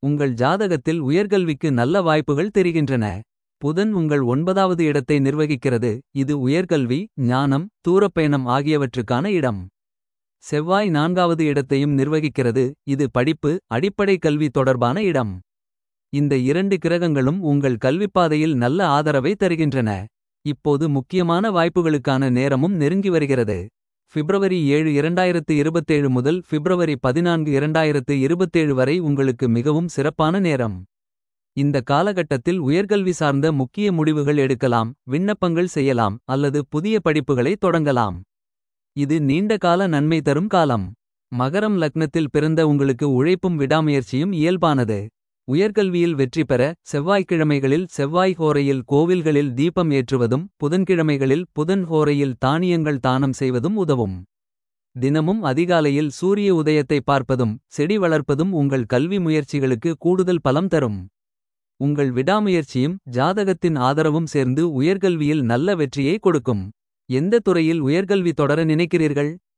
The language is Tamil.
உங்கள் ஜாதகத்தில் உயர்கல்விக்கு நல்ல வாய்ப்புகள் தெரிகின்றன. புதன் உங்கள் ஒன்பதாவது இடத்தை நிர்வகிக்கிறது இது உயர்கல்வி ஞானம் தூரப்பயணம் ஆகியவற்றுக்கான இடம். செவ்வாய் நான்காவது இடத்தையும் நிர்வகிக்கிறது இது படிப்பு அடிப்படை கல்வி தொடர்பான இடம். இந்த இரண்டு கிரகங்களும் உங்கள் கல்விப்பாதையில் நல்ல ஆதரவை தருகின்றன. இப்போது முக்கியமான வாய்ப்புகளுக்கான நேரமும் நெருங்கி வருகிறது. பிப்ரவரி 7 2027 முதல் பிப்ரவரி 14 2027 வரை உங்களுக்கு மிகவும் சிறப்பான நேரம். இந்த காலகட்டத்தில் உயர்கல்வி சார்ந்த முக்கிய முடிவுகள் எடுக்கலாம். விண்ணப்பங்கள் செய்யலாம் அல்லது புதிய படிப்புகளை தொடங்கலாம். இது நீண்ட கால நன்மை தரும் காலம். மகரம் லக்னத்தில் பிறந்த உங்களுக்கு உழைப்பும் விடாமுயற்சியும் இயல்பானது. உயர்கல்வியில் வெற்றி பெற செவ்வாய்க்கிழமைகளில் செவ்வாய் ஹோரையில் கோவில்களில் தீபம் ஏற்றுவதும். புதன்கிழமைகளில் புதன் ஹோரையில் தானியங்கள் தானம் செய்வதும் உதவும். தினமும் அதிகாலையில் சூரிய உதயத்தை பார்ப்பதும். செடி வளர்ப்பதும் உங்கள் கல்வி முயற்சிகளுக்கு கூடுதல் பலம் தரும். உங்கள் விடாமுயற்சியும் ஜாதகத்தின் ஆதரவும் சேர்ந்து உயர்கல்வியில் நல்ல வெற்றியை கொடுக்கும். எந்த துறையில் உயர்கல்வி தொடர நினைக்கிறீர்கள்.